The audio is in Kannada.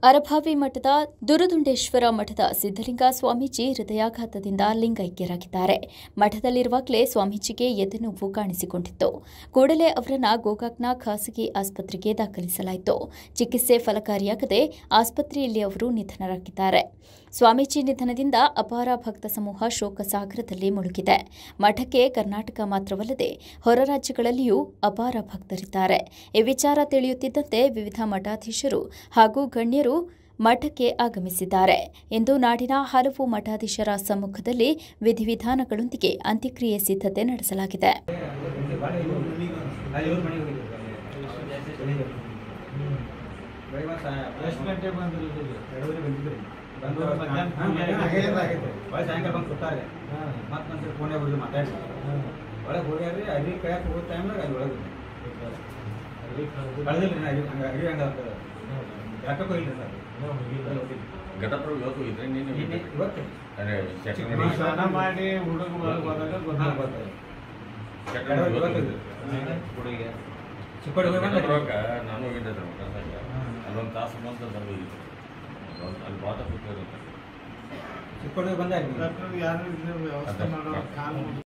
ಅರಭಾವಿ ಮಠದ ದುರುದುಂಡೇಶ್ವರ ಮಠದ ಸಿದ್ದಲಿಂಗ ಸ್ವಾಮೀಜಿ ಹೃದಯಾಘಾತದಿಂದ ಲಿಂಗೈಕ್ಯರಾಗಿದ್ದಾರೆ ಮಠದಲ್ಲಿರುವಾಗಲೇ ಸ್ವಾಮೀಜಿಗೆ ಎದೆನೋವು ಕಾಣಿಸಿಕೊಂಡಿತ್ತು ಕೂಡಲೇ ಅವರನ್ನ ಗೋಕಾಕ್ನ ಖಾಸಗಿ ಆಸ್ಪತ್ರೆಗೆ ದಾಖಲಿಸಲಾಯಿತು ಚಿಕಿತ್ಸೆ ಫಲಕಾರಿಯಾಗದೆ ಆಸ್ಪತ್ರೆಯಲ್ಲಿ ಅವರು ನಿಧನರಾಗಿದ್ದಾರೆ ಸ್ವಾಮೀಜಿ ನಿಧನದಿಂದ ಅಪಾರ ಭಕ್ತ ಸಮೂಹ ಶೋಕ ಸಾಗರದಲ್ಲಿ ಮುಳುಗಿದೆ ಮಠಕ್ಕೆ ಕರ್ನಾಟಕ ಮಾತ್ರವಲ್ಲದೆ ಹೊರ ರಾಜ್ಯಗಳಲ್ಲಿಯೂ ಅಪಾರ ಭಕ್ತರಿದ್ದಾರೆ ಈ ವಿಚಾರ ತಿಳಿಯುತ್ತಿದ್ದಂತೆ ವಿವಿಧ ಮಠಾಧೀಶರು ಹಾಗೂ ಗಣ್ಯರು ಮಠಕ್ಕೆ ಆಗಮಿಸಿದ್ದಾರೆ ಇಂದು ನಾಡಿನ ಹಲವು ಮಠಾಧೀಶರ ಸಮ್ಮುಖದಲ್ಲಿ ವಿಧಿವಿಧಾನಗಳೊಂದಿಗೆ ಅಂತ್ಯಕ್ರಿಯೆ ಸಿದ್ಧತೆ ನಡೆಸಲಾಗಿದೆ ಎಷ್ಟು ಗಂಟೆಗೆ ಬಂದ್ರಿ ಇಲ್ಲಿಗೆ? ಬಂದು ಸಾಯಂಕಾಲ ಬಂದು ಕೊಟ್ಟಾರೆ ಮತ್ತೆ ಒಂದ್ಸರಿ ಫೋನೇ ಬಿಡಿದು ಮಾತಾಡಿ ಒಳಗೆ ಹೋಗ್ಯಾರ್ರಿ ಅರಿ ಕೈಯಾಕ ಹೋಗೋ ಟೈಮ್ನಾಗ ಅಲ್ಲಿ ಒಳಗೆ ಕಳೆದಿಲ್ಲ ನಾ ಅರಿ ಹಂಗ ಅರಿ ಹಂಗ ಆಗ್ತದೆ ಯಾಕಕ್ಕೂ ಇಲ್ಲ ಸರ್ ಘಟಪ್ರಭು ಇವತ್ತು ಇದ್ರೆ ನೀನು ನಿನ್ನೆ ಇವತ್ತು ಅದೇ second ನೀವು ಸ್ನಾನ ಮಾಡಿ ಹುಡುಗ ಒಳಗೆ ಹೋದಾಗ ಹಾ, ಗೊತ್ತಾಗ್ತದೆ ಗೊತ್ತಾಯ್ತು. second ಎರಡು ಇವತ್ತು ಇವತ್ತು ಇದೆ. ಹುಡುಗಿಗೆ ಚಿಕ್ಕೋಡಿ ಹೋಗಿ ಬಂದ ಘಟಪ್ರಭುಕ್ಕ ನಾನು ಹೋಗಿದ್ದೆ ಸರ್ ಮಠದಾಗ. ಅಲ್ಲೊಂದು ತಾಸು ಬಂತ ಬಂದಿದ್ದು ಅಲ್ಲಿ ಬಾತ ಕೂತಿರುತ್ತೆ ಚಿಕ್ಕೋಡಿ ಬಂದ ಡಾಕ್ಟರ್ ಯಾರು ಇದ್ರೆ ವ್ಯವಸ್ಥೆ ಮಾಡೋ ಕಾಲು ಮುರಿದು